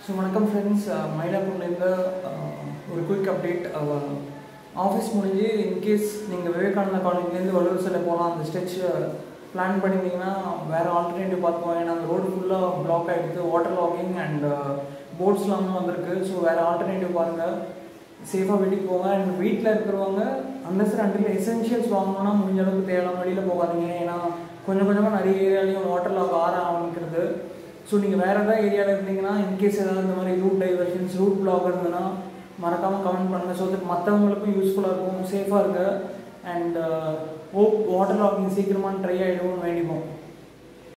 so வணக்கம் friends மயிலாப்பூர்லேருந்து ஒரு குயிக் அப்டேட் ஆஃபீஸ் முடிஞ்சு இன்கேஸ் நீங்கள் விவேகானந்தா காலேஜ்லேருந்து வள்ளுவர் சிலை போகலாம் அந்த ஸ்டெச் பிளான் பண்ணியிருந்தீங்கன்னா வேறு ஆல்டர்னேட்டிவ் பார்த்துக்கோங்க ஏன்னா அந்த ரோடு ஃபுல்லாக பிளாக் ஆகிடுது வாட்டர் லாகிங் அண்ட் போட்ஸ்லாம் வந்திருக்கு ஸோ வேறு ஆல்டர்னேட்டிவ் பாருங்கள் சேஃபாக வீட்டுக்கு போங்க அண்ட் வீட்டில் இருக்கிறவங்க அண்டர்ஸ் ரெண்டு எசென்ஷியல்ஸ் வாங்கணும்னா முடிஞ்ச அளவுக்கு தேவையில்லாம வெளியில் போகாதீங்க ஏன்னா கொஞ்சம் கொஞ்சமாக நிறைய ஏரியாலையும் வாட்டர் லாக் ஆற ஆரம்பிக்கிறது ஸோ நீங்கள் வேறு ஏதாவது ஏரியாவில் இருந்தீங்கன்னா இன்கேஸ் ஏதாவது இந்த மாதிரி ரூட் டைவர்ஷன்ஸ் ரூட் பிளாக் இருந்ததுன்னா மறக்காமல் கமெண்ட் பண்ணுங்கள் ஸோ தட் மற்றவங்களுக்கும் யூஸ்ஃபுல்லாக இருக்கும் சேஃபாக இருக்க அண்ட் ஹோப் வாட்டர் லாக்கிங் சீக்கிரமாக ட்ரை ஆகிடும்னு வேண்டிப்போம்